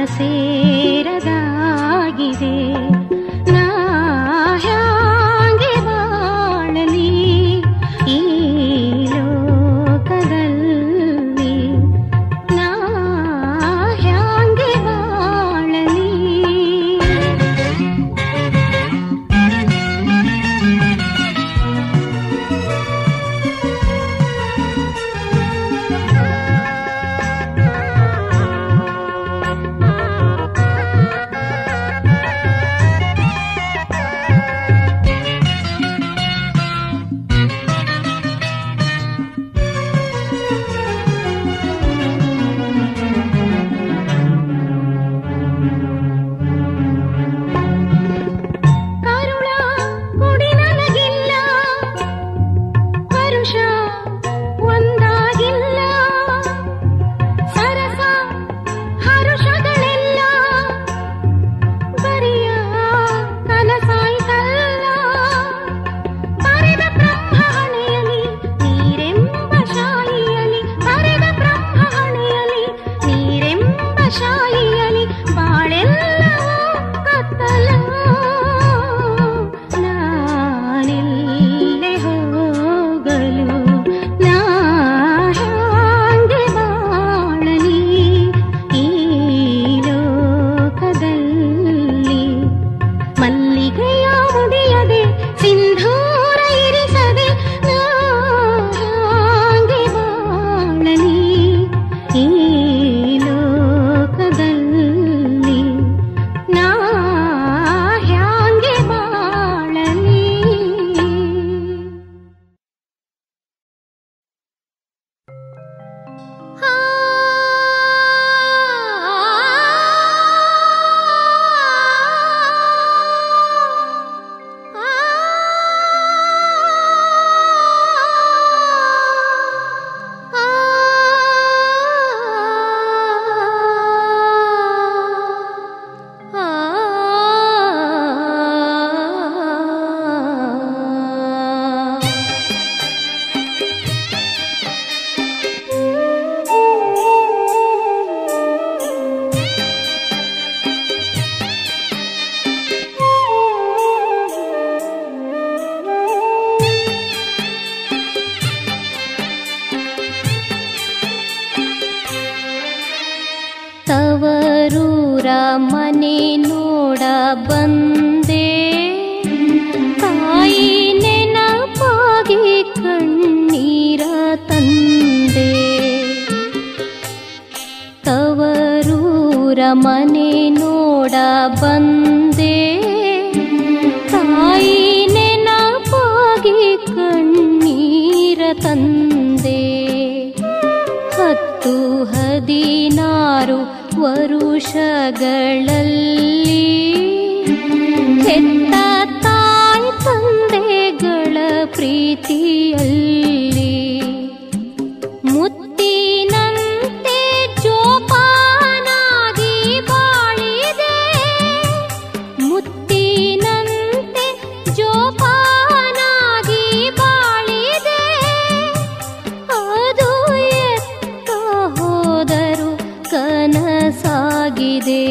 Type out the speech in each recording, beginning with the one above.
ಸೇರದಾಗಿದೆ ನಾ ಹ್ಯಾಂಗೆ ಬಾಳಲಿ ಈ ಲೋಕದಲ್ಲಿ ನಾ ಹ್ಯಾಂಗೆ ಬಾಳಲಿ ಕರುಣ ಕುಡಿ ನನಗಿಲ್ಲ ಪರುಷ ಒಂದಾಗಿಲ್ಲ ಸರಸ ಹರುಷಗಳೆಲ್ಲ ಬರಿಯ ಕನಸಾಯ್ತಲ್ಲ ಬರೆದ ಬ್ರಹ್ಮಣೆಯಲಿ ನೀರೆಂಬ ಶಾಯಿಯಲಿ ಬರೆದ ಬ್ರಹ್ಮಣೆಯಲಿ ನೀರೆಂಬ ಶಾಯಿಯಲಿ ಬಾಳೆಲ್ಲ ಕತ್ತಲ ನಾನೆಲ್ಲೆ ಹೋಗಲು ನಾ ಹ್ಯಾಂಗೆ ಬಾಳಲಿ ಈ ಲೋಕದಲ್ಲಿ ಮಲ್ಲಿಗೆಯ ಮುಡಿಯದೆ ಸಿಂಧೂರ ಇರಿಸದೆ ನಾ ಹ್ಯಾಂಗೆ ಬಾಳಲಿ ಈ ಲೋಕದಲ್ಲಿ ನಾ ಹ್ಯಾಂಗೆ ಬಾಳಲಿ ತವರೂರ ಮನೆ ನೋಡ ಬಂದೆ ತಾಯಿ ನೆನಪಾಗಿ ಕಣ್ಣೀರ ತಂದೆ ತವರೂರ ಮನೆ ನೋಡ ಬಂದೆ ತಾಯಿ ನೆನಪಾಗಿ ಕಣ್ಣೀರ ತಂದೆ ಹತ್ತು ಹದಿನಾರು ವರುಷಗಳಲ್ಲಿ ಹೆತ್ತ ತಾಯಿ ತಂದೆಗಳ ಪ್ರೀತಿಯಲ್ಲಿ ಮುತ್ತಿನಂತೆ ಜೋಪಾನಾಗಿ ಬಾಳಿದೆ ಮುತ್ತಿನಂತೆ ಜೋಪಾನಾಗಿ ಬಾಳಿದೆ ಅದು ಎತ್ತ ಹೋದರು ಕನಸಾಗಿದೆ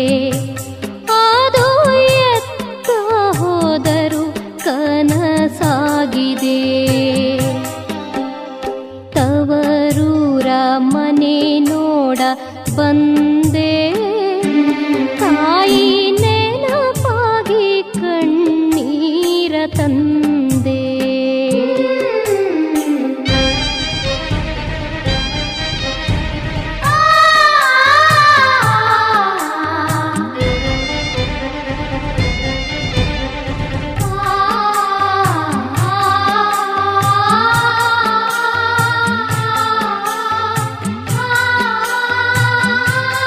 ಅದು ಎತ್ತ ಹೋದರು ಕನಸಾಗಿದೆ ತವರೂರ ಮನೆ ನೋಡ ಬಂದೆ ತಾಯಿ ನೆನಪಾಗಿ ಕಣ್ಣೀರ ತಂದೆ ಆ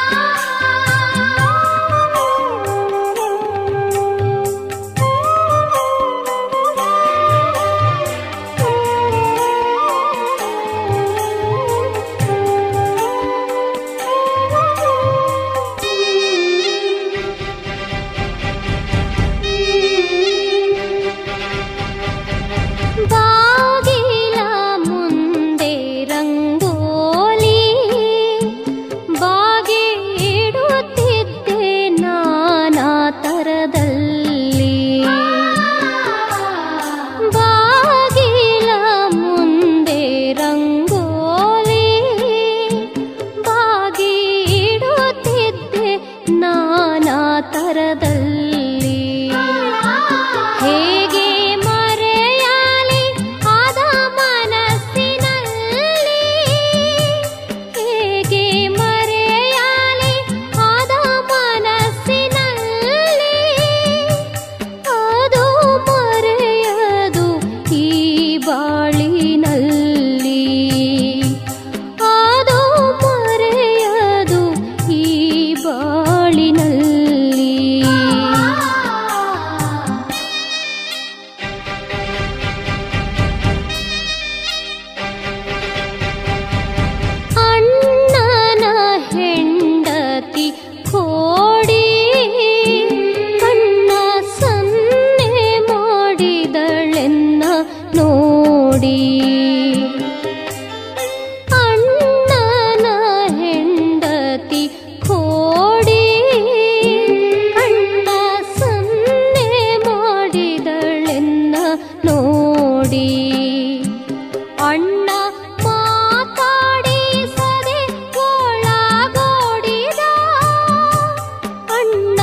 ನೋಡಿ ಅಣ್ಣ ಮಾತಾಡಿಸದೆ ಒಳಗೋಡಿದ ಅಣ್ಣ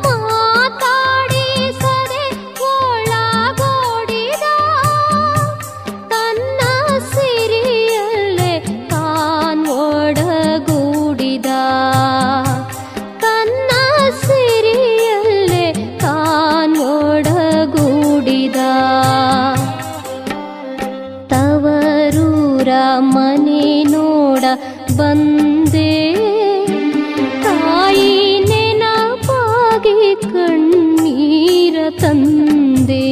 ಮಾತಾಡಿಸದೆ ಒಳಗೋಡಿದ ತನ್ನ ಸಿರಿಯಲ್ಲೇ ತಾನ್ ಒಡಗೂಡಿದ ತನ್ನ ಸಿರಿಯಲ್ಲೇ ತಾನ್ ಒಡಗೂಡಿದ ತವರೂರ ಮನೆ ನೋಡ ಬಂದೆ ತಾಯಿ ನೆನಪಾಗಿ ಕಣ್ಣೀರ ತಂದೆ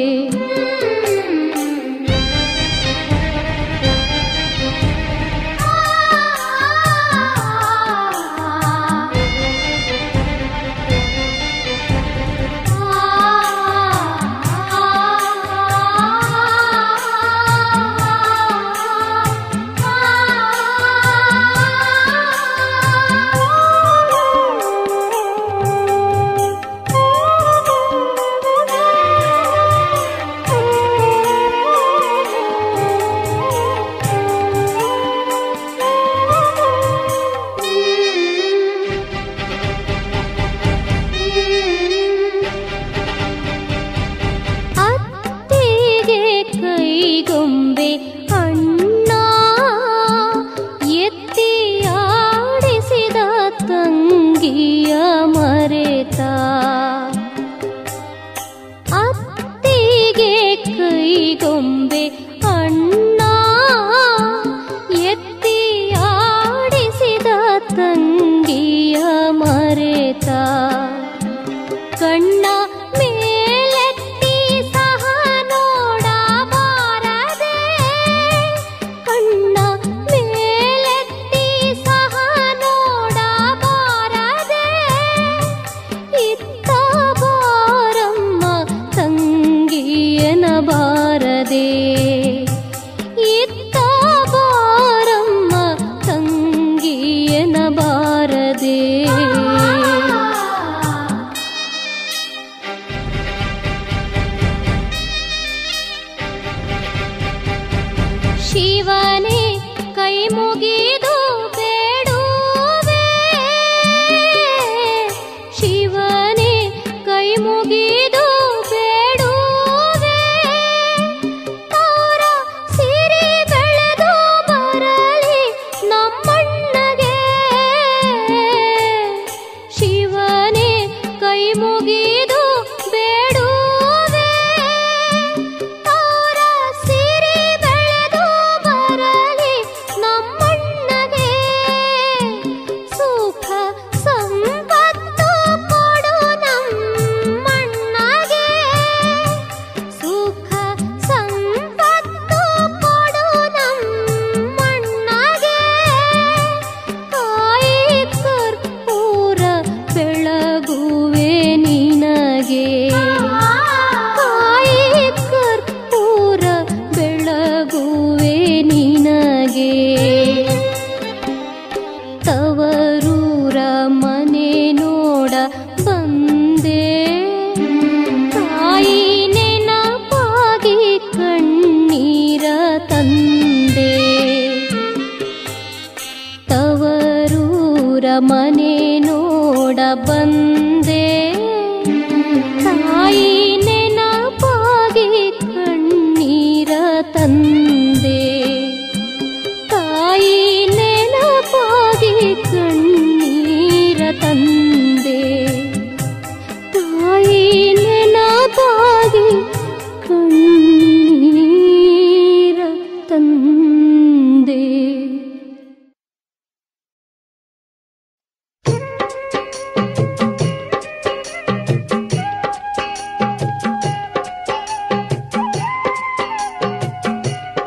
ಅತ್ತಿಗೆ ಕೈಗೊಂಬೆ ಅಣ್ಣ ಎತ್ತಿ ಆಡಿಸಿದ ತಂಗಿಯ ಮರೆತ ಅತ್ತಿಗೆ ಕೈಗೊಂಬೆ ಅಣ್ಣ ಎತ್ತಿ ಆಡಿಸಿದ ತಂಗಿಯ ಮರೆತ ಕಣ್ಣ ಮೇಲೆತ್ತಿ ಸಹ ನೋಡಬಾರದೆ ಕಣ್ಣ ಮೇಲೆತ್ತಿ ಸಹ ನೋಡಬಾರದೆ ಇತ್ತ ಬಾರಮ್ಮ ತಂಗಿಯನ ಬಾರದೆ ಇತ್ತ ಬಾರಮ್ಮ ತಂಗಿಯನ ಬಾರದೆ ಶಿವನೇ ಕೈ ಮುಗಿದು ಬೇಡುವೆ ಶಿವನೇ ಕೈ ಮುಗಿದು ಬೇಡುವೆ ತಾರ ಸಿರಿ ಬೆಳೆದು ಬರಲಿ ನಮ್ಮಣ್ಣಗೆ ಶಿವನೇ ಕೈ ಮುಗಿದು ಬೇಡುವೆ ತಾರ ಸಿರಿ ಬೆಳೆದು ಬರಲಿ ನಮ್ಮಣ್ಣಗೆ ಸುಖ ಸಂಪತ್ತು ಕೊಡು ನಮ್ಮಣ್ಣಗೆ ಸುಖ ಸಂಪತ್ತು ಕೊಡು ನಮ್ಮಣ್ಣಗೆ ಕಾಯಿ ಕರ್ಪೂರ ಬೆಳಗುವೆ ನಿನಗೆ ಕಾಯಿ ಕರ್ಪೂರ ಬೆಳಗುವೆ ನಿನಗೆ ತವರೂರ ಮನೆ ನೋಡ ಬಂದೆ ತಾಯಿ ನೆನಪಾಗಿ ಕಣ್ಣೀರ ತಂದೆ ತವರೂರ ಮನೆ ನೋಡ ಬಂದೆ ತಾಯಿ ನೆನಪಾಗಿ ಕಣ್ಣೀರ ತಂದೆ ತಾಯಿ ನೆನಪಾಗಿ ಕಣ್ಣೀರ ತಂದೆ ತಾಯಿ ನೆನಪಾಗಿ ಕಣ್ಣೀರ ತಂದೆ ಿ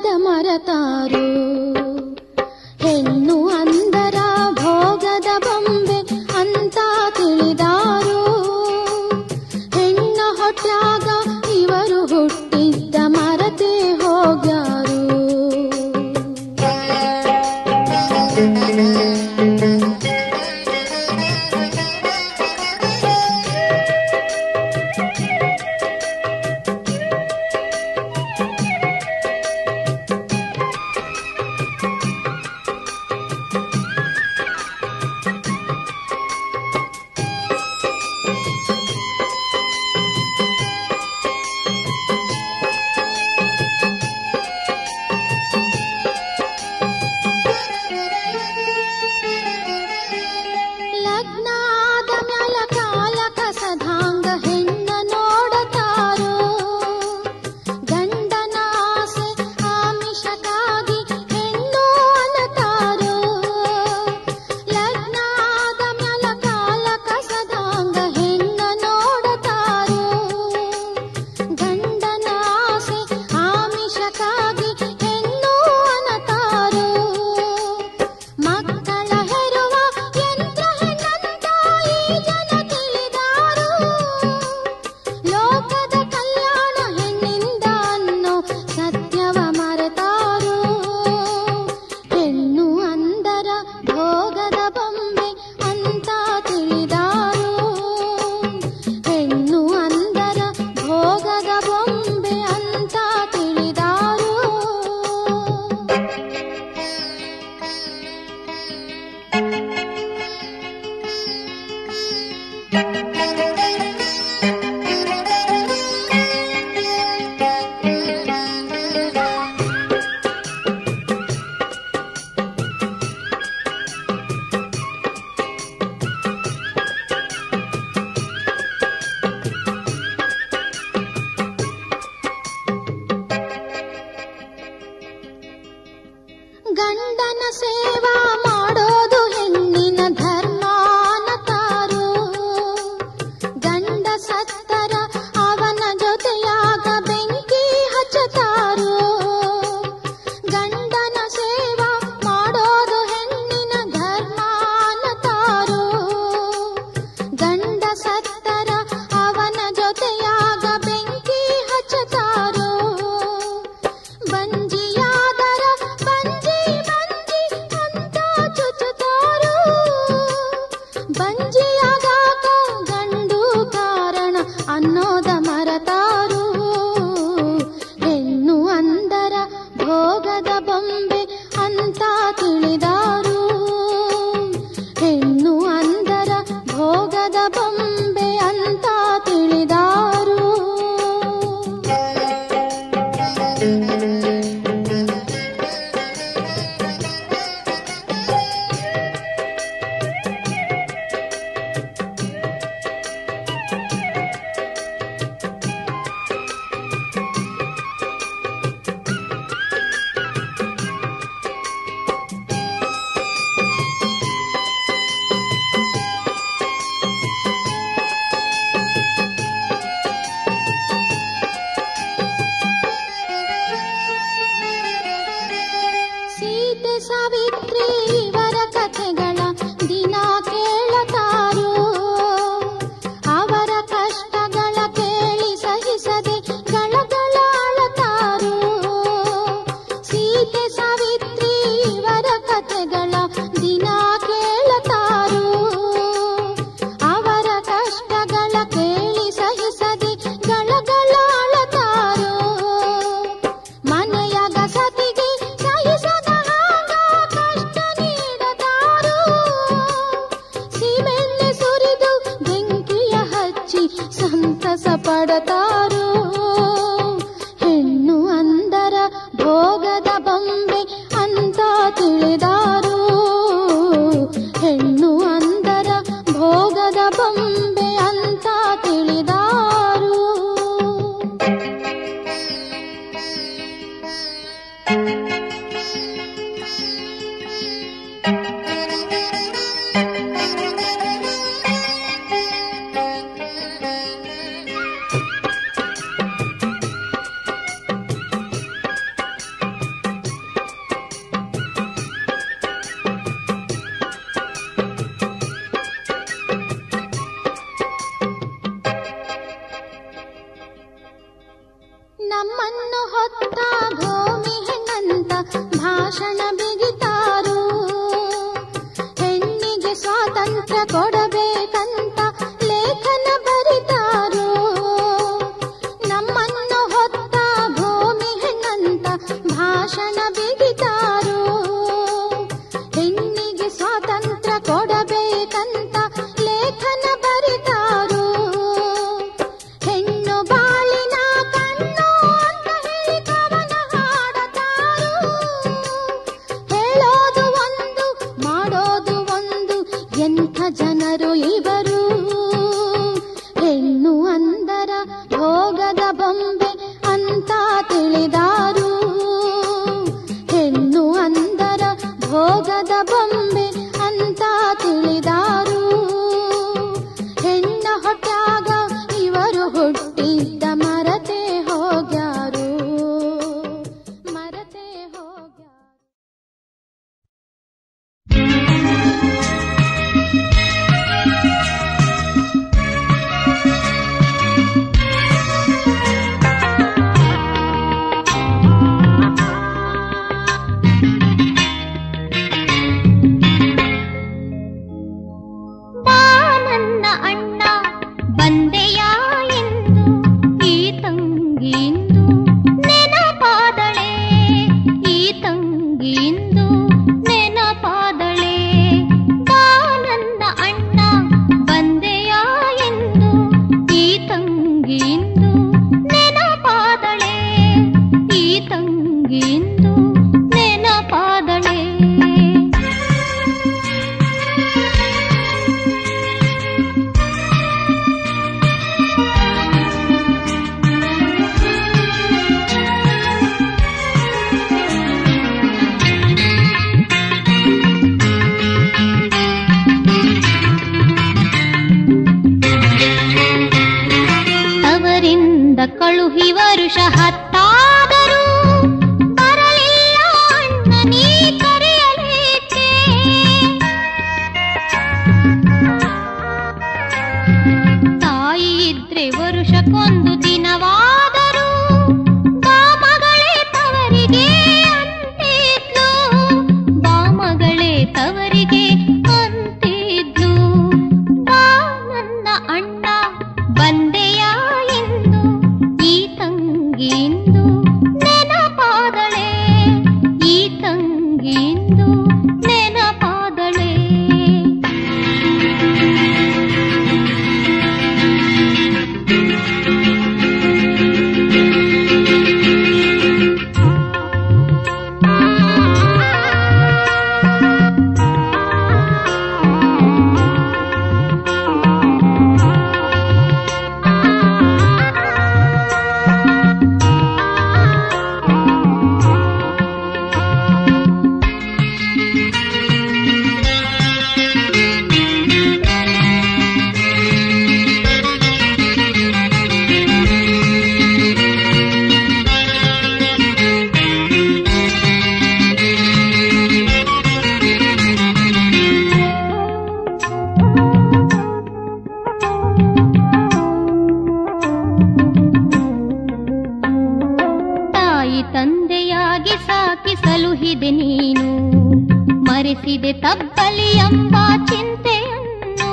ಮರತಾರು ಹೆಣ್ಣು ಅಂದರ ಭೋಗದ ಬೊಂಬೆ ಅಂತ ತಿಳಿದಾರು ಹೆಣ್ಣ ಹೊಟ್ಯಾಗ ಇವರು ಹುಟ್ಟಿದ್ದ ಮರತೆ ಹೋಗ್ಯಾರು ಲಗ್ನಾದ ಮ್ಯಾಲ ಕಾಲ ಕಸದಾಂಗ ಹೆಣ್ಣ ನೋಡತಾರೋ ಗಂಡನ ಆಸೆ ಆಮಿಷಕ್ಕಾಗಿ ಹೆಣ್ಣು ಅನತಾರೋ ಲಗ್ನಾದ ಮ್ಯಾಲ ಕಾಲ ಕಸದಾಂಗ ಹೆಣ್ಣ ನೋಡತಾರೋ ಗಂಡನ ಆಸೆ ಆಮಿಷಕ್ಕಾಗಿ ಹೆಣ್ಣು ಅನತಾರೋ ಮಕ್ಕಳ ಹೆರುವ ಯಂತ್ರ ಹೆಣ್ಣಂತ ಈ ಜನ ತಿಳಿದಾರು ಲೋಕದ ಕಲ್ಯಾಣ ಹೆಣ್ಣಿಂದ ಅನ್ನೋ ಸತ್ಯವ ಮರೆತಾರು ಹೆಣ್ಣು ಅಂದರ ಭೋಗದ ಬೊಂಬೆ ಅಂತ ತಿಳಿದಾರು ಹೆಣ್ಣು ಅಂದರ ಭೋಗದ ಬೊಂಬೆ ಅಂತ ತಿಳಿದಾರು ಗಂಡನ ಸೇವಾ ಮಾಡೋದು ಹೆಣ್ಣಿನ ಧರ್ಮಾನತಾರು ಗಂಡ ಸತ್ತರ ಅವನ ಜೊತೆಯಾಗ ಬೆಂಕಿ ಹಚ್ಚತಾರು ಗಂಡನ ಸೇವಾ ಮಾಡೋದು ಹೆಣ್ಣಿನ ಧರ್ಮಾನತಾರು ಗಂಡ ಸತ್ತರ ಅವನ ಜೊತೆಯಾಗ ಬೆಂಕಿ ಹಚ್ಚತಾರೋ ಬಂಜಿಯಾದರ ಬಂಜಿ ಬಂಜಿ ಅಂತ ಚುಚ್ಚುತ್ತಾರೋ ಬಂಜಿಯಾಗಾಕ ಗಂಡು ಕಾರಣ ಅನ್ನೋದ ಮರತಾರು ಹೆಣ್ಣು ಅಂದರ ಭೋಗದ ಬೊಂಬೆ ಅಂತ ತಿಳಿದಾರು ಹೆಣ್ಣು ಅಂದರ ಭೋಗದ ಬೊಂಬೆ ಅಂತ ತಿಳಿದಾರು ಸೀತೆ ಸಾವಿತ್ರಿ ಇವರ ಕಥೆಗಳ ದಿನ ಕೇಳತಾರೋ ಅವರ ಕಷ್ಟಗಳ ಕೇಳಿ ಸಹಿಸದೆ ಗಳಗಳ ಅಳತಾರೋ ಸೀತೆ ಸಾವಿತ್ರಿ ಇವರ ಕಥೆಗಳ ದಿನ ಕೇಳತಾರೋ ಅವರ ಕಷ್ಟಗಳ ಕೇಳಿ ಸಹಿಸದೆ ಗಳಗಳ ಅಳತಾರೋ ಮನೆಯ ಗಸತಿಗೆ ಸಹಿಸದ ಹಾಗ ಕಷ್ಟ ನೀಡತಾರೋ ಸೀಮೆಣ್ಣೆ ಸುರಿದು ಬೆಂಕಿಯ ಹಚ್ಚಿ ಸಂತಸ ಪಡತಾರೋ ಹೆಣ್ಣು ಅಂದರ ಭೋಗದ ಬೊಂಬೆ ಅಂತ ತಿಳಿದಾರೋ ಹೆಣ್ಣು ಅಂದರ ಭೋಗದ ಬೊಂಬೆ ಅಂತ ತಿಳಿದಾರು ಹೊತ್ತ ಭೂಮಿ ಹೆಣ್ಣಂತ ಭಾಷಣ ಬಿಗಿತಾರು ಹೆಣ್ಣಿಗೆ ಸ್ವಾತಂತ್ರ್ಯ ಕೊಡಬೇಕಂತ ಲೇಖನ ಬರಿತಾರು ನಮ್ಮನ್ನು ಹೊತ್ತ ಭೂಮಿ ಹೆಣ್ಣಂತ ಭಾಷಣ ಬಿಗಿತಾರು ಹೆಣ್ಣಿಗೆ ಸ್ವಾತಂತ್ರ್ಯ ಕೊಡಬೇಕಂತ ಲೇಖನ ಬರಿತಾರು ಹೆಣ್ಣು ಬಾಳಿನ ಕಣ್ಣು ಅಂತ ಹೇಳಿ ಕವನ ಹಾಡತಾರು ಹೇಳೋದು ಒಂದು ಮಾಡೋದು ಒಂದು ಎಂಥ ಜನರು ಇವರು ಹೆಣ್ಣು ಅಂದರ ಭೋಗದ ಬೊಂಬೆ ಅಂತ ತಿಳಿದಾರು ಹೆಣ್ಣು ಅಂದರ ಭೋಗದ ಬೊಂಬೆ ಅಂತ ತಿಳಿದಾರು ಹೆಣ್ಣ ಹೊಟ್ಯಾಗ ಇವರು ಹುಟ್ಟಿದ್ದ ಮರತೆ ಹೋಗ್ಯಾರು ಮರತೆ ಹೋಗ್ಯಾರು ಬಾ ನನ್ನ ಅಣ್ಣ ಬಂದೆಯ ಎಂದು ಈ ತಂಗಿಂದು ನೆನಪಾದಳೆ ಈ ತಂಗಿಂದು ನೆನಪಾದಳೆ ಬಾ ನನ್ನ ಅಣ್ಣ ಬಂದೆಯ ಎಂದು ಈ ತಂಗಿಂದು ನೆನಪಾದಳೆ ಈ ತಂಗಿಂದು ನೆನಪಾದಳೆ ತವರಿಂದ ಕಳುಹಿ ವರುಷ ಹತ್ತಾದರೂ ಬರಲಿಲ್ಲ ಅಣ್ಣ ನೀ ಕರೆಯಲೇಕೆ ತಾಯಿ ಇದ್ರೆ ವರುಷಕ್ಕೊಂದು ದಿನವಾದರೂ ಬಾಮಗಳೇ ತವರಿಗೆ ಅಂತಿದ್ಲು ಬಾಮಗಳೇ ತವರಿಗೆ ಅಂತಿದ್ಲು ಬಾ ನನ್ನ ಅಣ್ಣ ಬಂದೆಯ ಎಂದು ಈ ತಂಗಿಂದು ನೆನಪಾದಳೆ ಈ ತಂಗಿಂದು ನೆನಪಾದಳೆ ತಾಯಿ ತಂದೆಯಾಗಿ ಸಾಕಿ ಸಲುಹಿದೆ ನೀನು ಮರೆಸಿದೆ ತಬ್ಬಲಿ ಎಂಬ ಚಿಂತೆಯನ್ನು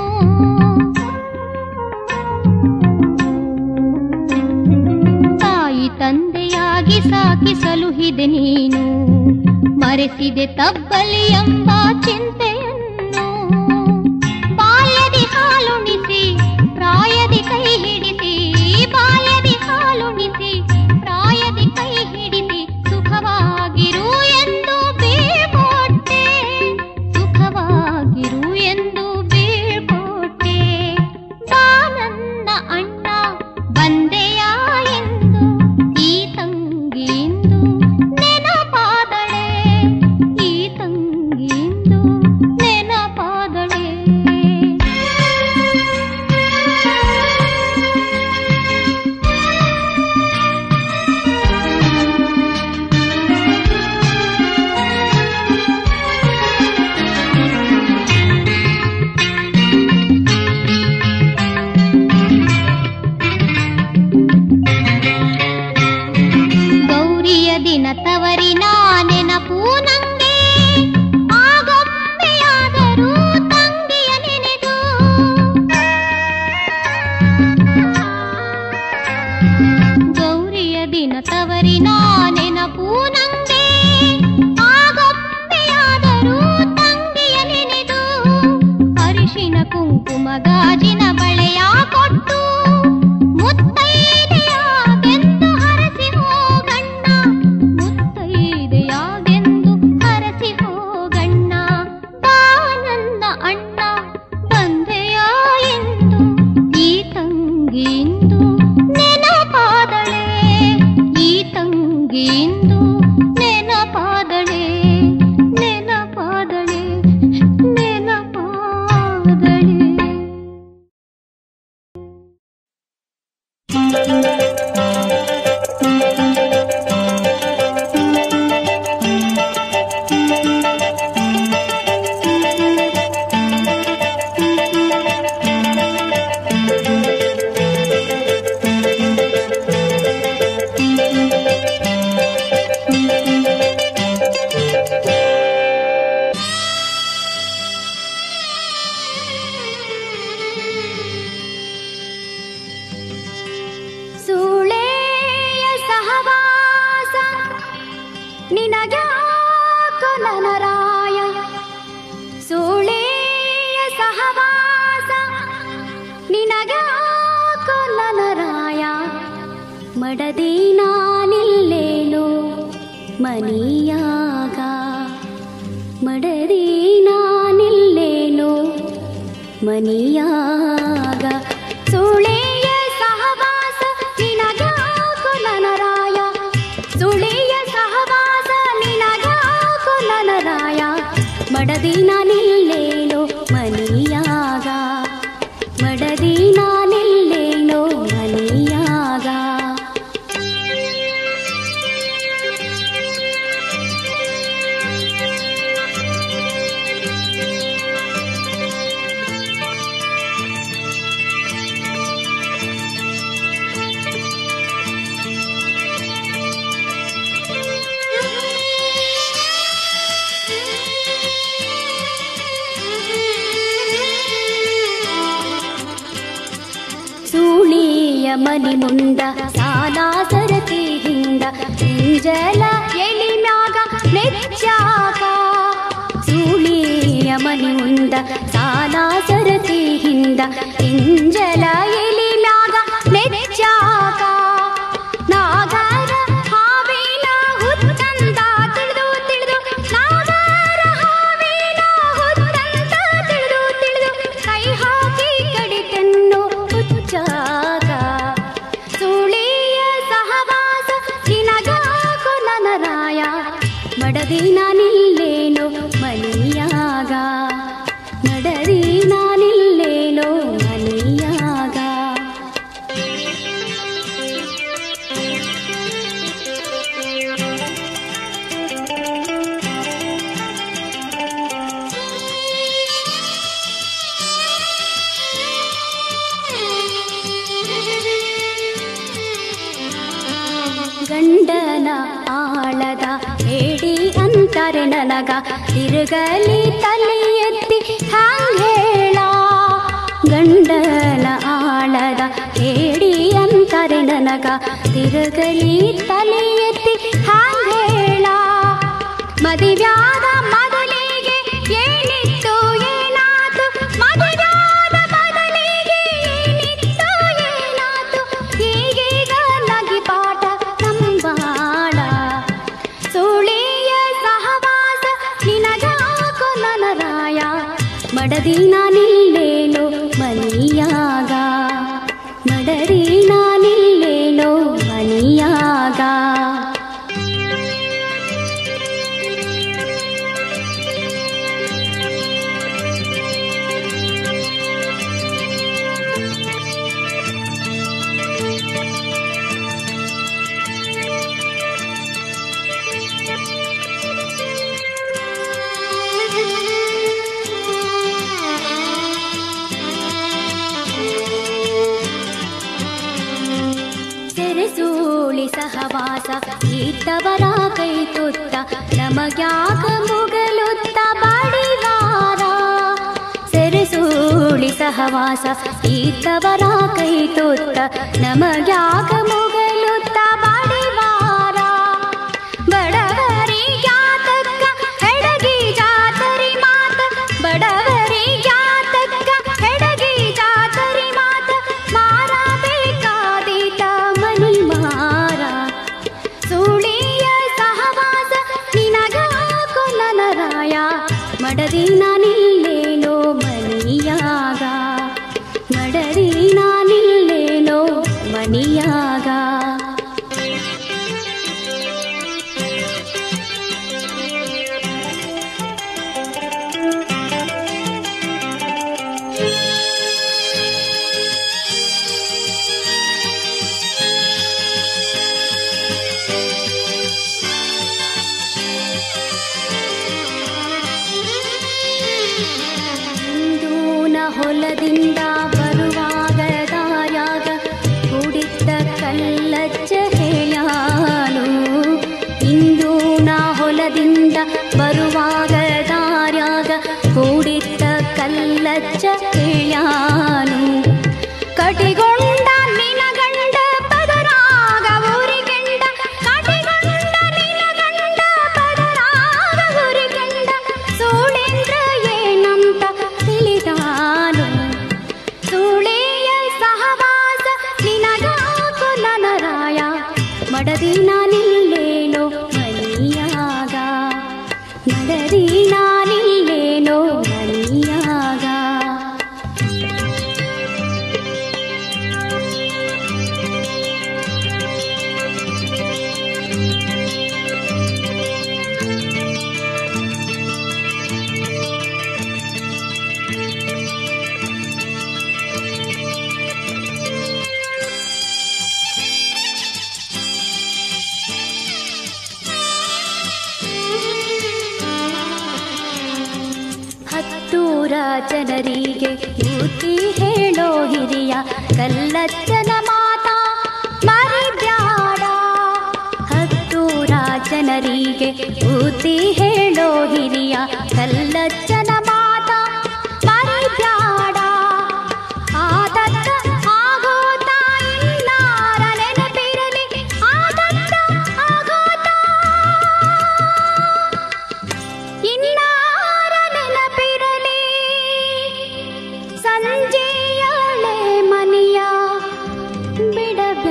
ತಾಯಿ ತಂದೆಯಾಗಿ ಸಾಕಿ ಸಲುಹಿದೆ ನೀನು ಮರೆಸಿದೆ ತಬ್ಬಲಿ ಎಂಬ ಚಿಂತೆಯನ್ನು ಬಾಲ್ಯದಿ ಹಾಲುಣಿಸಿ ಪ್ರಾಯದಿ ಕೈ ಹಿಡಿಸಿ ಬಾಲ್ಯದಿ ಹಾಲುಣಿಸಿ ಪ್ರಾಯದಿ ಕೈ ಹಿಡಿಸಿ ಸುಖವಾಗಿರು ಎಂದು ಬೀಳ್ಕೊಟ್ಟೆ ಸುಖವಾಗಿರು ಎಂದು ಬೀಳ್ಕೊಟ್ಟೆ ಬಾ ನನ್ನ ಅಣ್ಣ ಬಂದೆಯ ಎಂದು ಈ ತಂಗಿಂದು ನೆನಪಾದಳೆ ಈ ತಂಗಿಂದು ನೆನ ನಿನಗ್ಯಾಕೋ ನನರಾಯ ಸೂಳೆಯ ಸಹವಾಸ ನಿನಗ್ಯಾಕೋ ನನರಾಯ ಮಡದಿ ನಾನಿಲ್ಲೇನು ಮನಿಯಾಗ ಮಡದಿ ನಾನಿಲ್ಲೇನು ಮನಿಯಾಗ ಸುಳೆಯ ಸಹವಾಸ ನಿನಗಾಕೋ ನನರಾಯ ಸುಳೆಯ ಸಹವಾಸ ನಿನಗಾಕೋ ನನರಾಯ ಮಡದಿ ನಾನಿಲ್ಲೇನು ಮನಿಯಾಗ ಮಡದಿ ನಾನಿಲ್ಲೇನು ಮನಿಯಾಗ ಸೂಳಿಯ ಮನಿ ಮುಂದ ಸಾಲ ಸರತಿ ಹಿಂದ ಇಂಜಲ ಎಲಿ ಮ್ಯಾಗ ನೆಚ್ಚಾಗ ಸೂಳಿಯ ಮನಿ ಮುಂದ ಸಾಲ ಸರತಿ ಹಿಂದ ಇಂಜಲ ಎಲಿ ಮ್ಯಾಗ ನೆಚ್ಚಾಗ ನಾಗರ ಹಾವಿನ ಹುತ್ತಂದ ತಿಳಿದು ತಿಳಿದು ನಾಗರ ಹಾವಿನ ಹುತ್ತಂದ ತಿಳಿದು ತಿಳಿದು ಕೈ ಹಾಕಿ ಕಡಿತೆನ್ನು ಹುಚ್ಚಾಗ ಸುಳಿಯ ಸಹವಾಸ ನಿನಗಾಕೋ ನನರಾಯ ಮಡದಿ ನಾನಿಲ್ಲೇನೋ ಮನಿಯಾಗ ಮಡದಿ ನಾನಿಲ್ಲೇನೋ ಮನಿಯಾಗ ಗಂಡನ ಆಳದ ಹೇಳಿ ಅಂತಾರೆ ನನಗ ತಿರುಗಲಿ ತಲೆ ಎತ್ತಿ ಹ್ಯಾಂಗ್ ಹೇಳ ಗಂಡನ ಆಳದ ಹೇಳಿ ಅಂತಾರೆ ನನಗ ತಿರುಗಲಿ ತಲೆ ಎತ್ತಿ ಹ್ಯಾಂಗ್ ಹೇಳ ಮದಿವ್ಯಾದ ಮೊದಲಿಗೆ ಏನಿತ್ತು ಏನಾತು ಮದಿವ್ಯಾದ ಮೊದಲಿಗೆ ಏನಿತ್ತು ಏನಾತು ಈಗೀಗ ನಗಿ ಪಾಠ ನಂಬಾಳ ಸುಳಿಯ ಸಹವಾಸ ನಿನಗಾಕೋ ನನರಾಯ ಮಡದಿ ನಾನಿಲ್ಲೇನೋ ಮನಿಯಾಗ ಮಡದಿ ನಾನಿಲ್ಲೇನೋ ಮನಿಯಾಗ ಸೆರೆಸೂಳಿ ಸಹವಾಸ ಇದ್ದವರ ಕೈ ತುತ್ತ ನಮಗ್ಯಾಕ ಮುಗಲುತ್ತ ಬಡಿವಾರ ಸೆರೆಸೂಳಿ ಸಹವಾಸ ಇದ್ದವರ ಕೈ ತುತ್ತ ನಮಗ್ಯಾಕ ಮುಗಲುತ್ತ ಬಡಿವಾರ ಬಡವರಿಗ್ಯಾತಕ್ಕ ಹೆಡಗಿ ಜಾತರಿ ಮಾತ ಬಡವರಿಗ್ಯಾತಕ್ಕ ಹೆಡಗಿ ಜಾತರಿ ಮಾತ ಮಾರಬೇಕಾದೀತ ಮನಿ ಮಾರ ಸುಳಿಯ ಸಹವಾಸ ನಿನಗಾಕೋ ನನರಾಯ ಮಡದಿ ನಾನಿಲ್ಲೇನೋ ಮನಿಯಾಗ ಮಡದಿ ನಾನಿಲ್ಲೇನೋ ಮನಿಯಾಗ ಹಿಂದೂನ ಹೊಲದಿಂದ ಬರುವಾಗ ದಾರ್ಯಾಗ ಕುಡಿತ ಕಲ್ಲಚ್ಚ ಹೇಳ್ಯಾನು ಇಂದೂನ ಹೊಲದಿಂದ ಬರುವಾಗ ದಾರ್ಯಾಗ ಕೂಡಿತ್ತ ಕಲ್ಲಚ್ಚ ಹೇಳ್ಯಾನು ಕಟಿಗೊಂಡ ನಿನ ಗಂಡ ಪದರಾಗ ಊರಿಗೆಂಡ ಕಟಿಗೊಂಡ ನಿನ ಗಂಡ ಜನರಿಗೆ ಬುದ್ಧಿ ಹೇಳೋ ಹಿರಿಯ ಕಲ್ಲಜ್ಜನ ಮಾತಾ ಮರಿಬ್ಯಾಡ ಹತ್ತೂರ ಜನರಿಗೆ ಬುದ್ಧಿ ಹೇಳೋ ಹಿರಿಯ ಕಲ್ಲಜ್ಜನ ಮಾತಾ ಮರಿಬ್ಯಾಡ ಆದತ್ತ ಆಗೋತ ಇನ್ನಾರ ನೆನಪಿರಲಿ ಆದತ್ತ ಆಗೋತ ಇನ್ನಾರ ನೆನಪಿರಲಿ ಸಂಜೆಯಳೆ ಮನೆಯ ಬಿಡಬ್ಯಾಡ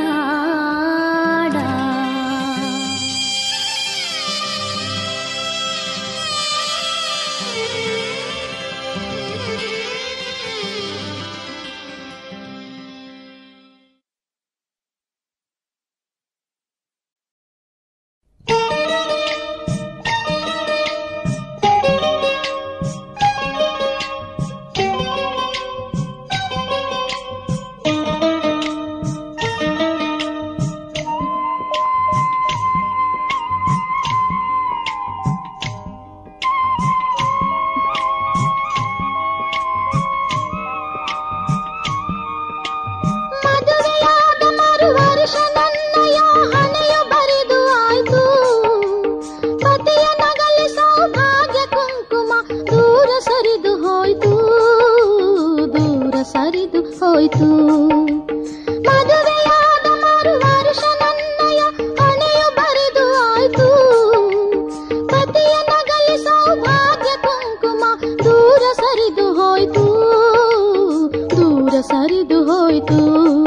ಮದುವೆಯಾದ ಮರು ವರ್ಷ ನನ್ನಯ ಹಣೆಯು ಬರಿದು ಆಯ್ತು ಪತಿಯ ನಗಲಿ ಸೌಭಾಗ್ಯ ಕುಂಕುಮ ದೂರ ಸರಿದು ಹೋಯ್ತು ದೂರ ಸರಿದು ಹೋಯ್ತು ಮದುವೆಯಾದ ಮರು ವರ್ಷ ನನ್ನಯ ಹಣೆಯು ಬರಿದು ಆಯ್ತು ಪತಿಯ ನಗಲಿ ಸೌಭಾಗ್ಯ ಕುಂಕುಮ ದೂರ ಸರಿದು ಹೋಯ್ತು ದೂರ ಸರಿದು ಹೋಯ್ತು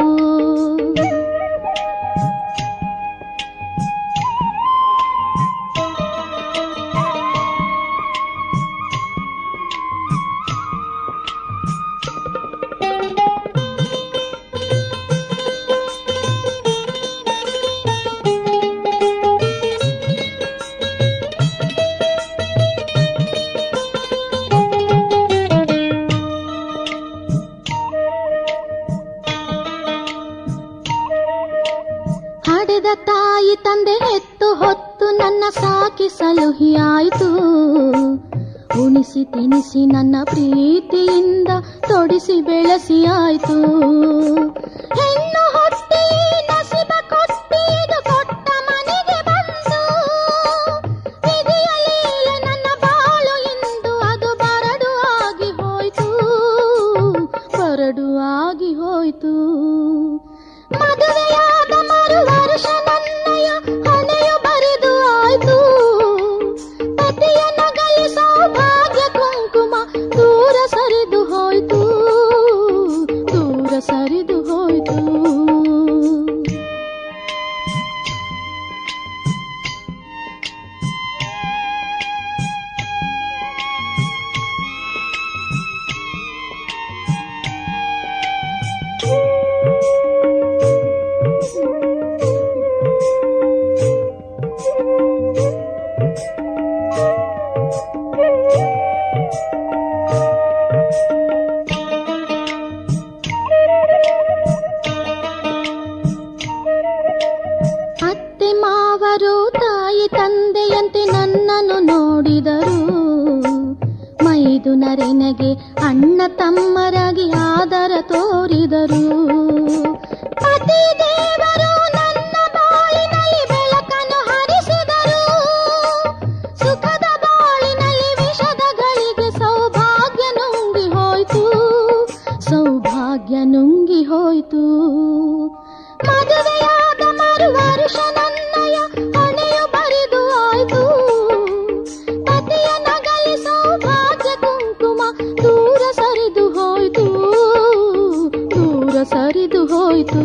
ಹಡೆದ ತಾಯಿ ತಂದೆ ಹೆತ್ತು ಹೊತ್ತು ನನ್ನ ಸಾಕಿ ಸಲುಹಿಯಾಯಿತು ಉಣಿಸಿ ತಿನಿಸಿ ನನ್ನ ಪ್ರೀತಿಯಿಂದ ತೊಡಿಸಿ ಬೆಳೆಸಿ ಆಯ್ತು ಹೆಣ್ಣು ಹೊಟ್ಟಿ ನಸಿಬ ಕೊಟ್ಟಿ ಇದು ಕೊಟ್ಟ ಮನೆಗೆ ಬಂದು ವಿಧಿಯ ಲೀಲೆ ನನ್ನ ಬಾಳು ಇಂದು ಅದು ಬರಡು ಆಗಿ ಹೋಯ್ತು ಬರಡು ಆಗಿ ಹೋಯ್ತು ಮದುವೆಯಾದ ಮರು ವರ್ಷ ನನ್ನಯ ಹಣೆಯು ಬರಿದು ಆಯ್ತು ಪತಿಯ ನಗಲಿ ಸೌಭಾಗ್ಯ ಕುಂಕುಮ ದೂರ ಸರಿದು ಹೋಯ್ತು ದೂರ ಸರಿದು ಹೋಯ್ತು ಅತ್ತೆ ಮಾವರು ತಾಯಿ ತಂದೆಯಂತೆ ನನ್ನನ್ನು ನೋಡಿದರು ಮೈದು ನರೆನಗೆ ಅಣ್ಣ ತಮ್ಮರಾಗಿ ಆದರ ತೋರಿದರು ಪತಿ ದೇವರು ನನ್ನ ಬಾಳಿನಲ್ಲಿ ಬೆಳಕನ್ನು ಹರಿಸಿದರು ಸುಖದ ಬಾಳಿನಲ್ಲಿ ವಿಷದ ಗಳಿಗೆ ಸೌಭಾಗ್ಯ ನುಂಗಿ ಹೋಯ್ತು ಸೌಭಾಗ್ಯ ನುಂಗಿ ಹೋಯ್ತು ಮದುವೆಯಾದ ಮರು ವರ್ಷ ನನ್ನಯ ಹಣೆಯು ಬರಿದು ಆಯ್ತು ಪತಿಯ ನಗಲಿ ಸೌಭಾಗ್ಯ ಕುಂಕುಮ ದೂರ ಸರಿದು ಹೋಯ್ತು ದೂರ ಸರಿದು ಹೋಯ್ತು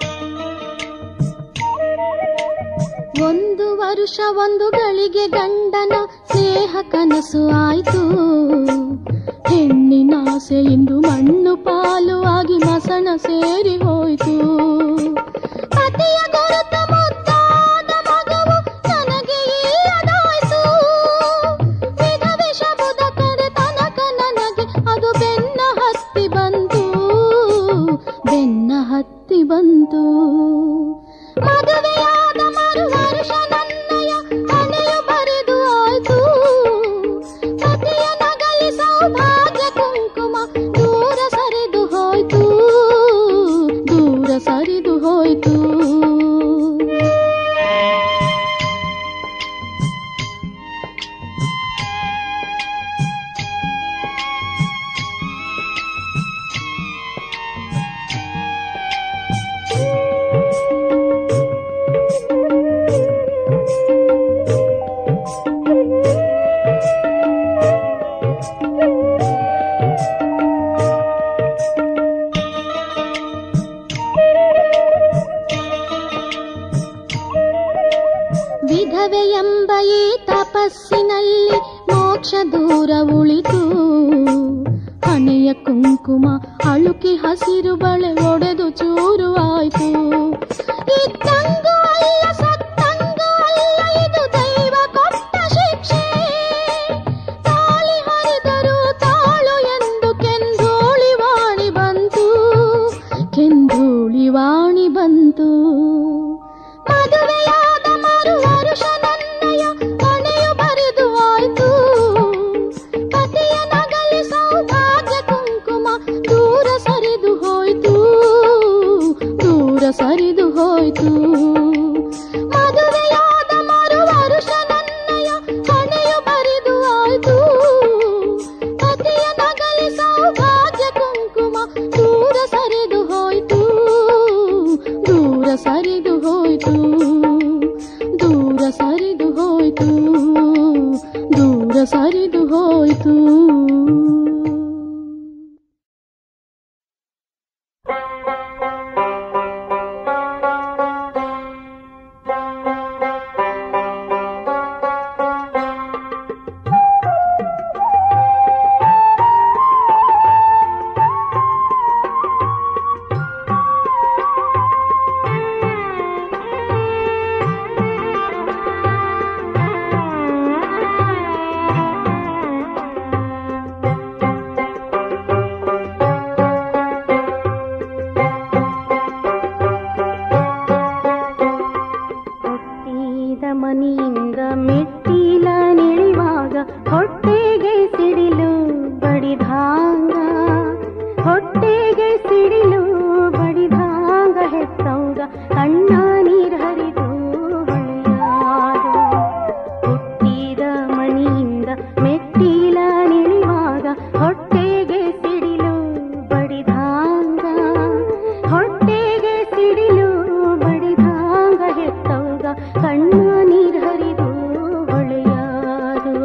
ಒಂದು ವರುಷ ಒಂದು ಗಳಿಗೆ ಗಂಡ ಗಂಡನ ಸ್ನೇಹ ಕನಸು ಆಯ್ತು ಹೆಣ್ಣಿನ ಆಸೆ ಇಂದು ಮಣ್ಣು ಪಾಲು ಆಗಿ ಮಸಣ ಸೇರಿ ಹೋಯ್ತು ಪತಿಯ ಗುರುತ ಮುದ್ದಾದ ಮಗವು ನನಗೆ ಇಲ್ಲದಾಯ್ತು ವಿಧವೆ ಶಬುದ ಕರೆ ತನಕ ನನಗೆ ಅದು ಬೆನ್ನ ಹತ್ತಿ ಬಂತು ಬೆನ್ನ ಹತ್ತಿ ಬಂತು ಮದುವೆಯಾದ ಮರು ವರ್ಷ ನನ್ನಯ ಹಣೆಯು ಬರೆದು ಆಯ್ತು ಪತಿಯ ನಗಲಿ ಸೌಭಾಗ್ಯ ಕುಂಕುಮ ದೂರ ಸರಿದು ಹೋಯ್ತು ದೂರ ಸರಿದು ಹೋಯ್ತು ವಿಧವೆ ಎಂಬ ಈ ತಪಸ್ಸಿನಲ್ಲಿ ಮೋಕ್ಷ ದೂರ ಉಳಿತು ಹಣೆಯ ಕುಂಕುಮ ಅಳುಕಿ ಹಸಿರು ಬಳೆ ಒಡೆದು ಚೂರು ಆಯ್ತು ಇದ್ದಂಗೂ ಅಲ್ಲ ಸತ್ತಂಗೂ ಅಲ್ಲ ಇದು ದೈವ ಕೊಟ್ಟ ಶಿಕ್ಷೆ ತಾಳಿ ಹರಿದರು ತಾಳು ಎಂದು ಕೆಂದೋಳಿ ವಾಣಿ ಬಂತು ಕೆಂದೋಳಿ ವಾಣಿ ಬಂತು ಮದುವೆಯಾದ ಮರು ವರುಷ ನನ್ನಯ ಹಣೆಯು ಬರೆದು ಆಯ್ತು ಪತಿಯ ನಗಲಿ ಸೌಭಾಗ್ಯ ಕುಂಕುಮ ದೂರ ಸರಿದು ಹೋಯ್ತು ದೂರ ಸರಿದು ಹೋಯ್ತು ಮದುವೆಯಾದ ಮರು ವರುಷ ನನ್ನಯ ಹಣೆಯು ಬರೆದು ಆಯ್ತು ಪತಿಯ ನಗಲಿ ಸೌಭಾಗ್ಯ ಕುಂಕುಮ ದೂರ ಸರಿದು ಹೋಯ್ತು ದೂರ ಸರಿದು ಹೋಯ್ತು ದೂರ ಸರಿದು ಹೋಯ್ತು ದೂರ ಸರಿದು ಹೋಯ್ತು ಹುಟ್ಟಿದ ಮನೆಯಿಂದ ಮೆಟ್ಟಿಲ ನಿಳಿವಾಗ ಹೊಟ್ಟೆಗೆ ಸಿಡಿಲು ಬಡಿದಾಂಗ ಹೊಟ್ಟೆಗೆ ಸಿಡಿಲು ಬಡಿದಾಂಗ ಹೆತ್ತಂಗ ಕಣ್ಣ ನೀರ್ ಹರಿದು ಹೊಳೆಯಾದ ಹುಟ್ಟಿದ ಮನೆಯಿಂದ ಮೆಟ್ಟಿಲ ನಿಳಿವಾಗ ಹೊಟ್ಟೆಗೆ ಸಿಡಿಲು ಬಡಿದಾಂಗ ಹೊಟ್ಟೆಗೆ ಸಿಡಿಲು ಬಡಿದಾಂಗ ಹೆತ್ತಂಗ ಕಣ್ಣ ನೀರ್ ಹರಿದು ಹೊಳೆಯಾದು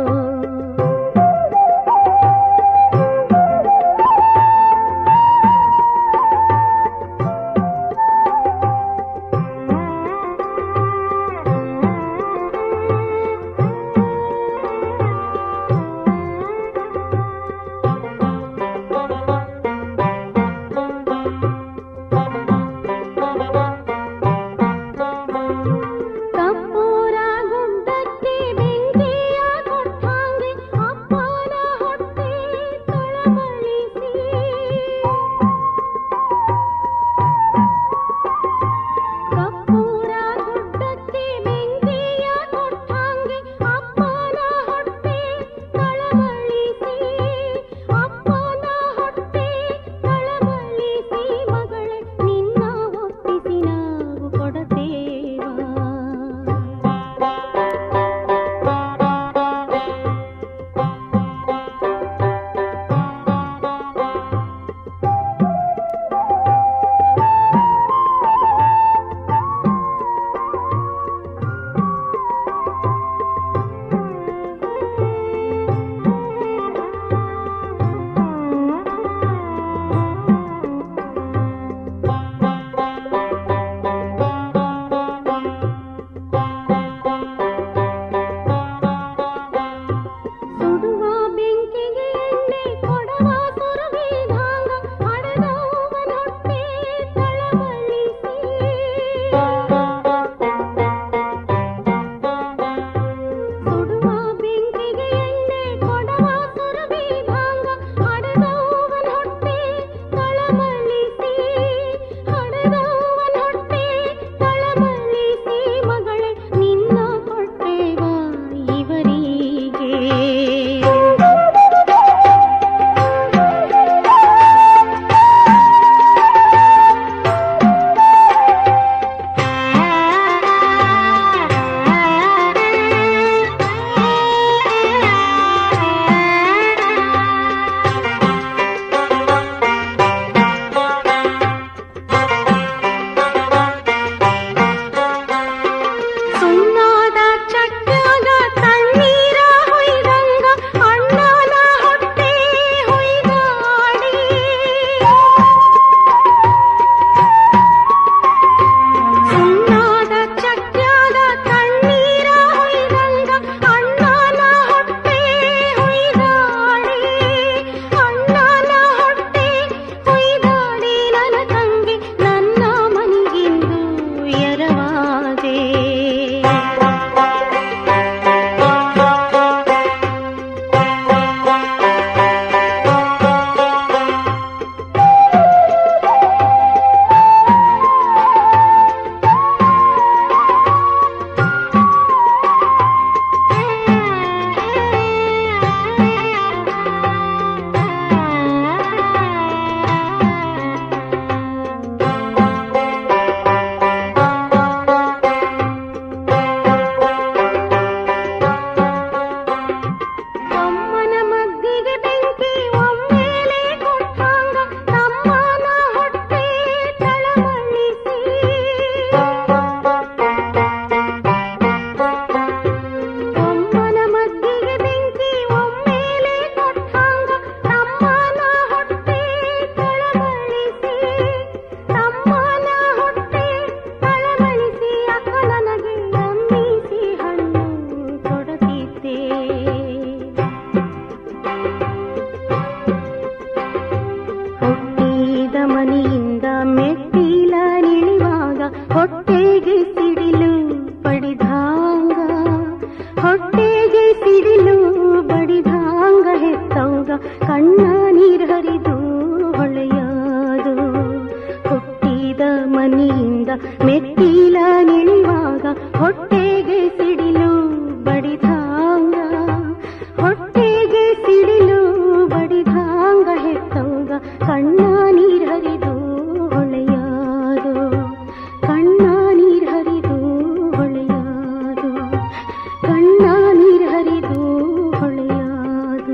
ಕಣ್ಣ ನೀರ್ ಹರಿದು ಹೊಳೆಯಾದು ಕಣ್ಣ ನೀರ್ ಹರಿದು ಹೊಳೆಯಾದು ಕಣ್ಣ ನೀರ್ ಹರಿದು ಹೊಳೆಯಾದು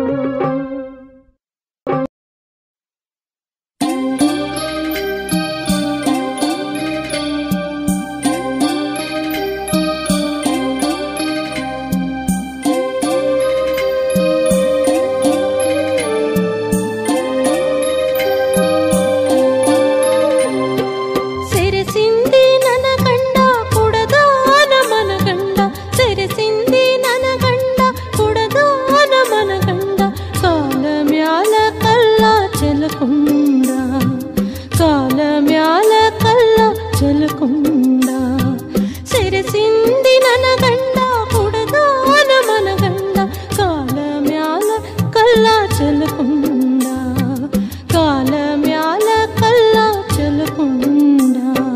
ಸೆರೆಸಿಂದಿ ನನ್ನ ಗಂಡ ಕುಡದಾನ ಮನ ಗಂಡ ಸೆರೆಸಿಂದಿ ನನ್ನ ಗಂಡ ಕುಡದಾನ ಮನ ಗಂಡ ಕಾಲ ಮ್ಯಾಲ ಕಲ್ಲ ಚೆಲಕುಂಡ ಕಾಲ ಮ್ಯಾಲ ಕಲ್ಲ ಚೆಲಕುಂಡ ಸೆರೆಸಿಂದಿ ನನ್ನ ಗಂಡ ಕುಡದಾನ ಮನ ಗಂಡ ಕಾಲ ಮ್ಯಾಲ ಕಲ್ಲ ಚೆಲಕುಂಡ ಕಾಲ ಮ್ಯಾಲ ಕಲ್ಲ ಚೆಲಕುಂಡ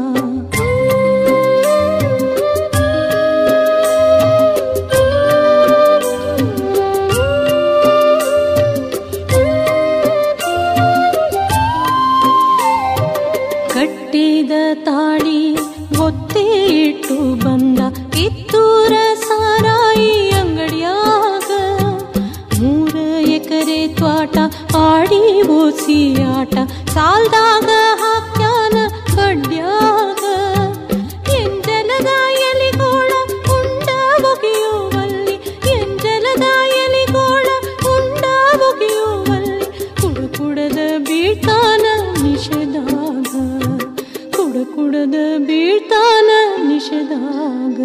ಕಟ್ಟಿದ ತಾಳಿ ಒತ್ತೆ ಇಟ್ಟು ಬಂದ ಕಿತ್ತೂರ ಸಾರಾಯಿ ಅಂಗಡಿಯಾಗ ಮೂರ ಎಕರೆ ತ್ವಾಟ ಆಡಿ ಬೋಸಿ ಆಟ ಸಾಲ್ದಾಗ ಹಾಕ್ಯಾನ ಬಡ್ಯಾಗ ಎಂಜಲದ ಎಲಿಗೋಳ ಉಂಡ ಒಗೆಯುವಲ್ಲಿ ಎಂಜಲದ ಎಲಿಗೋಳ ಉಂಡ ಒಗೆಯುವಲ್ಲಿ ಕುಡ ಕುಡದ ಬೀಳ್ತಾನ ನಿಷೇಧಾಗ ಕುಡ ಕುಡದ ಬೀಳ್ತಾನ ನಿಷೇಧಾಗ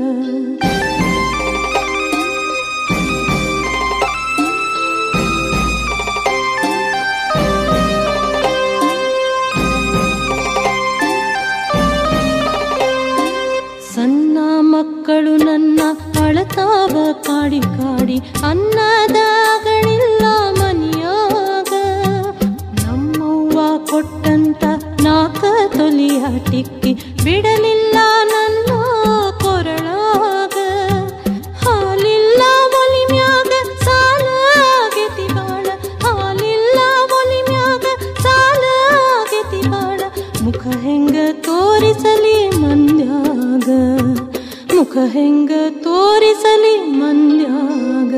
ಸಣ್ಣ ಮಕ್ಕಳು ನನ್ನ ಅಳತಾವ ಕಾಡಿ ಕಾಡಿ ಅನ್ನದಾಗಳಿಲ್ಲ ಮನಿಯಾಗ ನಮ್ಮವ್ವ ಕೊಟ್ಟಂತ ನಾಕ ತೊಲಿಯ ಟಿಕ್ಕಿ ಬಿಡಲಿಲ್ಲ ನನ್ನ ಕೊರಳಾಗ ಹಾಲಿಲ್ಲ ಒಲಿ ಮ್ಯಾಗ ಸಾಲ ಆಗೇತಿ ಬಾಳ ಹಾಲಿಲ್ಲ ಒಲಿ ಮ್ಯಾಗ ಸಾಲ ಆಗೇತಿ ಬಾಳ ಮುಖ ಹೆಂಗ ತೋರಿಸಲಿ ಮಂದ್ಯಾಗ ಮುಖ ಹೆಂಗ ತೋರಿಸಲಿ ಮಂದ್ಯಾಗ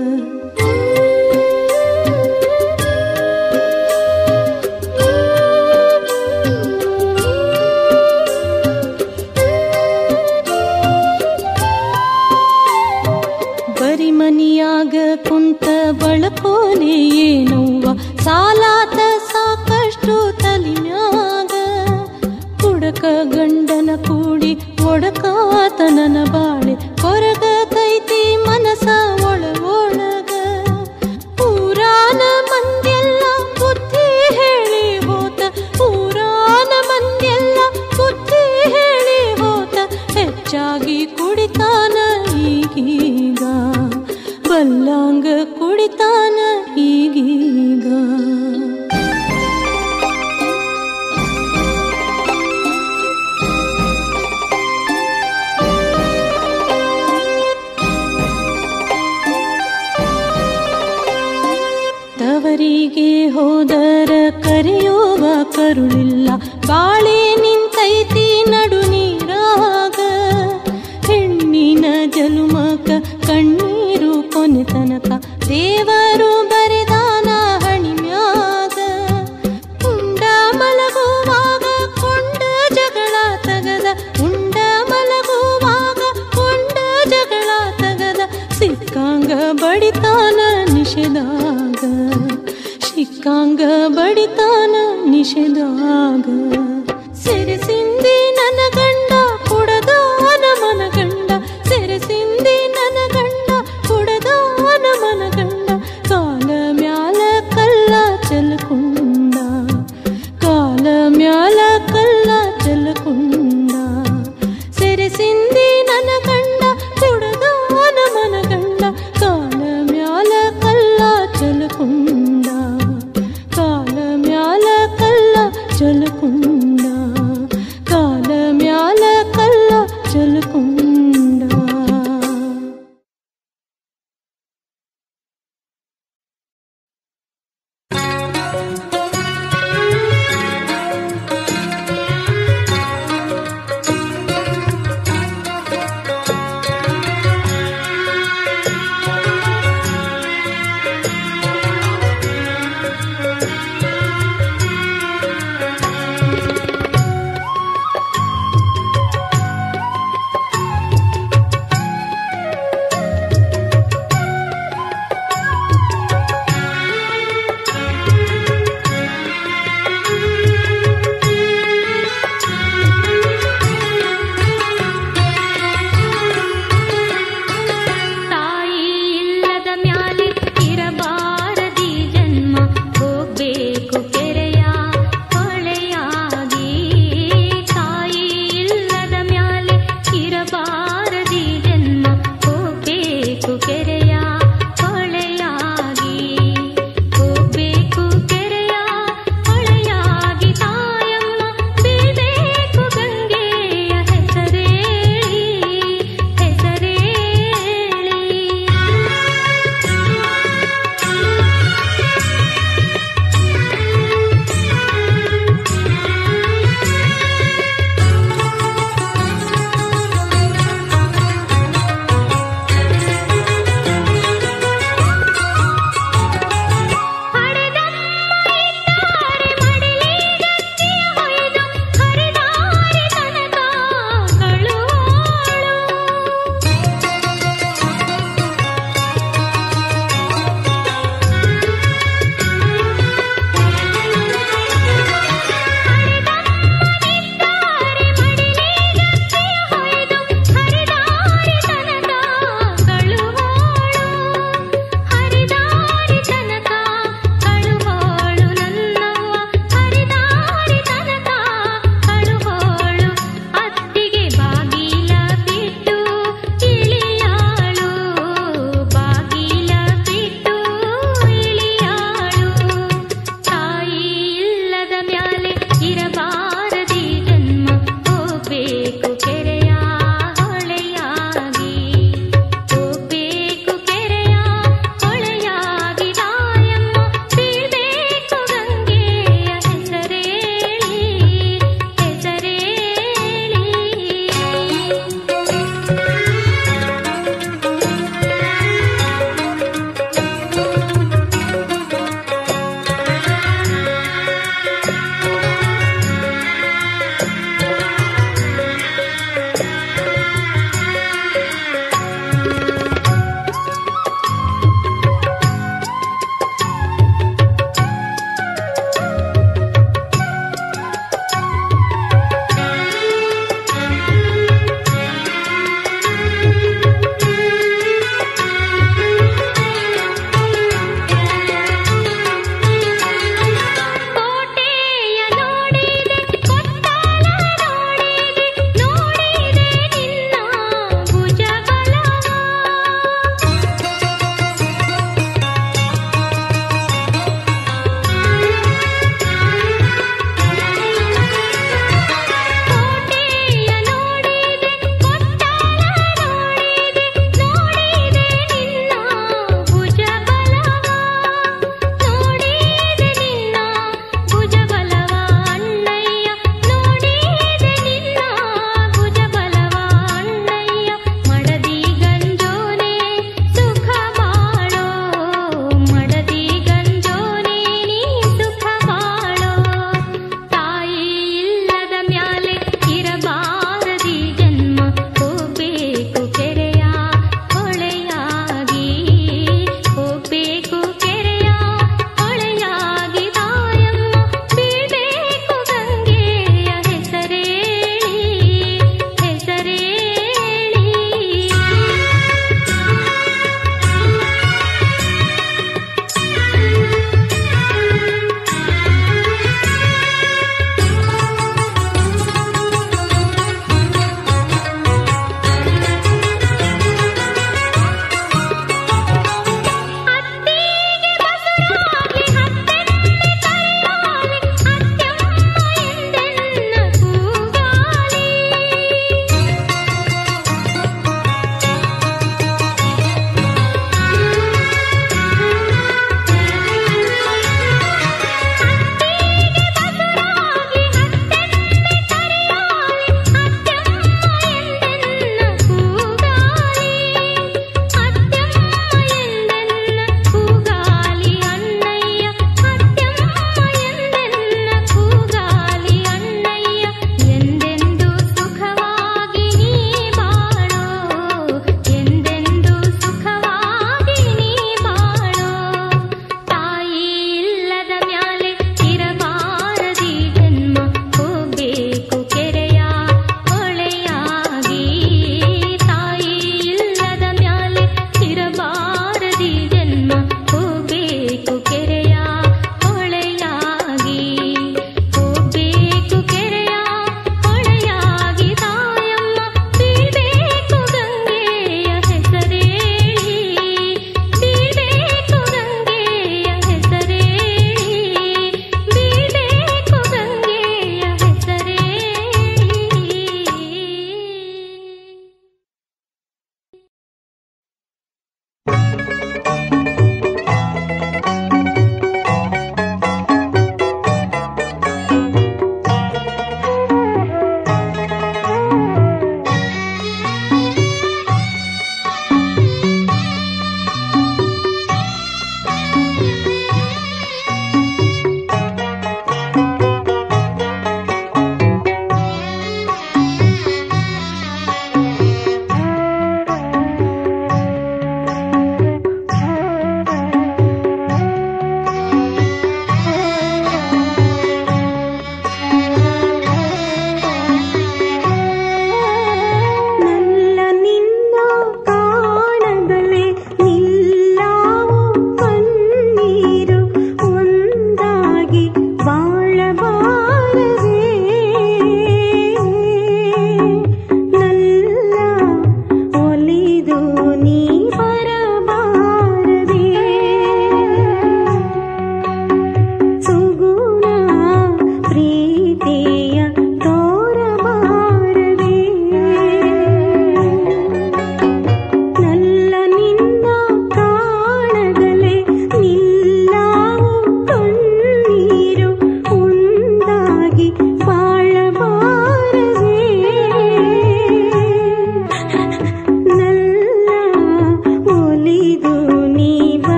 ಬರಿ ಮನಿಯಾಗ ಕುಂತ ಬಳಕೋಲೆ ಏನವ್ವ ಸಾಲಾತ ಸಾಕಷ್ಟು ತಲಿಮ್ಯಾಗ ಕುಡಕ ಗಂಡನ ಕೂಡಿ ಒಡಕಾತ ನನ್ನ ಬಾಳೆ ಕೊರಗ ಕೈತಿ ಮನಸ ಒಳ ಒಳಗ ಊರಾನ ಮಂದೆಲ್ಲ ಬುದ್ಧಿ ಹೇಳಿ ಹೋತ ಊರಾನ ಮಂದೆಲ್ಲ ಬುದ್ಧಿ ಹೇಳಿ ಹೋತ ಹೆಚ್ಚಾಗಿ ಕುಡಿತಾನ ಈಗೀಗ ಬಲ್ಲಾಂಗ ಕುಡಿತಾನ ಈಗೀಗ ತವರಿಗೆ ಹೋದರ ಕರೆಯುವ ಕರುಳಿಲ್ಲ ಬಾಳೆ ನಿಂತೈತಿ ನಡು ನೀರಾಗ ಹೆಣ್ಣಿನ ಜನುಮಕ ಕಣ್ಣೀರು ಕೊನೆ ತನಕ ದೇವರು ಬರೆದಾನ ಹಣಿಮ್ಯಾಗ ಉಂಡ ಮಲಗುವಾಗ ಕೊಂಡ ಜಗಳ ತಗದ ಉಂಡ ಮಲಗುವಾಗ ಕೊಂಡ ಜಗಳ ತಗದ ಸಿಕ್ಕಂಗ ಬಡಿತಾನ ನಿಷೇಧಾಗ ಸಿಕ್ಕಂಗ ಬಡಿತಾನ ನಿಷೇಧಾಗ ಸೆರೆಸಿಂದಿ ನನ್ನ ಗಂಡ ಕುಡದಾನ ಮನ ಗಂಡ ಸೆರೆಸಿಂದಿ ನನ್ನ ಗಂಡ ಕುಡದಾನ ಮನ ಗಂಡ ಕಾಲ ಮ್ಯಾಲ ಕಲ್ಲ ಚೆಲ್ಕುಂಡ ಕಾಲ ಮ್ಯಾಲ ಕಲ್ಲ ಚೆಲ್ಕುಂಡ ಸೆರೆಸಿಂದಿ ನನ್ನ ಗಂಡ ಕುಡದಾನ ಮನ ಗಂಡ ಕಾಲ ಮ್ಯಾಲ ಕಲ್ಲ ಚೆಲ್ಕುಂಡ ಕಾಲ ಮ್ಯಾಲ ಕಲ್ಲ ಚೆಲ್ಕುಂಡ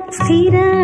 ಸ್ಥಿರ